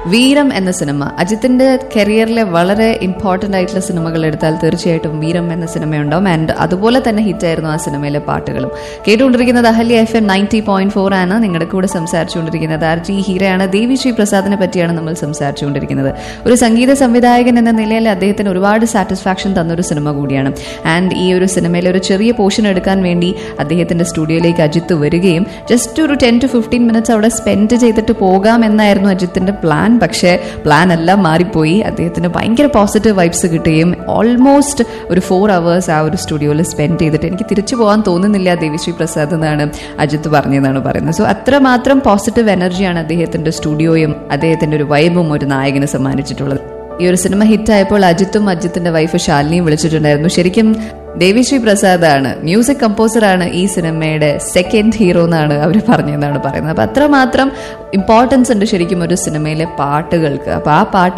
വീരം എന്ന സിനിമ അജിത്തിന്റെ കരിയറിലെ വളരെ ഇമ്പോർട്ടന്റ് ആയിട്ടുള്ള സിനിമകൾ എടുത്താൽ തീർച്ചയായിട്ടും വീരം എന്ന സിനിമയുണ്ടാവും ആൻഡ് അതുപോലെ തന്നെ ഹിറ്റായിരുന്നു ആ സിനിമയിലെ പാട്ടുകളും കേട്ടുകൊണ്ടിരിക്കുന്നത് Ahalya F M ninety point four ആണ് നിങ്ങളുടെ കൂടെ സംസാരിച്ചുകൊണ്ടിരിക്കുന്നത് ആർ ജി ഹീരയാണ് ദേവി ശ്രീ പ്രസാദിനെ പറ്റിയാണ് നമ്മൾ സംസാരിച്ചുകൊണ്ടിരിക്കുന്നത് ഒരു സംഗീത സംവിധായകൻ എന്ന നിലയിൽ അദ്ദേഹത്തിന് ഒരുപാട് സാറ്റിസ്ഫാക്ഷൻ തന്നൊരു സിനിമ കൂടിയാണ് ആൻഡ് ഈ ഒരു സിനിമയിലെ ഒരു ചെറിയ പോർഷൻ എടുക്കാൻ വേണ്ടി അദ്ദേഹത്തിന്റെ സ്റ്റുഡിയോയിലേക്ക് അജിത്ത് വരികയും ജസ്റ്റ് ഒരു ടെൻ ടു ഫിഫ്റ്റീൻ മിനിറ്റ്സ് അവിടെ സ്പെൻഡ് ചെയ്തിട്ട് പോകാം എന്നായിരുന്നു അജിത്തിന്റെ പ്ലാൻ പക്ഷേ പ്ലാൻ എല്ലാം മാറിപ്പോയി അദ്ദേഹത്തിന് ഭയങ്കര പോസിറ്റീവ് വൈബ്സ് കിട്ടുകയും ഓൾമോസ്റ്റ് ഒരു ഫോർ അവേഴ്സ് ആ ഒരു സ്റ്റുഡിയോയിൽ സ്പെൻഡ് ചെയ്തിട്ട് എനിക്ക് തിരിച്ചു പോകാൻ തോന്നുന്നില്ല ദേവിശ്രീ പ്രസാദ് എന്നാണ് അജിത്ത് പറഞ്ഞതെന്നാണ് പറയുന്നത് സോ അത്രമാത്രം പോസിറ്റീവ് എനർജിയാണ് അദ്ദേഹത്തിന്റെ സ്റ്റുഡിയോയും അദ്ദേഹത്തിന്റെ ഒരു വൈബും ഒരു നായകന് സമ്മാനിച്ചിട്ടുള്ളത് ഈ ഒരു സിനിമ ഹിറ്റായപ്പോൾ അജിത്തും അജിത്തിന്റെ വൈഫ് ശാലിനിയും വിളിച്ചിട്ടുണ്ടായിരുന്നു ശരിക്കും ദേവിശ്രീ പ്രസാദ് ആണ് മ്യൂസിക് കമ്പോസർ ആണ് ഈ സിനിമയുടെ സെക്കൻഡ് ഹീറോ എന്നാണ് അവർ പറഞ്ഞതെന്നാണ് പറയുന്നത് അപ്പൊ അത്രമാത്രം ഇമ്പോർട്ടൻസ് ഉണ്ട് ശരിക്കും ഒരു സിനിമയിലെ പാട്ടുകൾക്ക് അപ്പൊ ആ പാട്ട്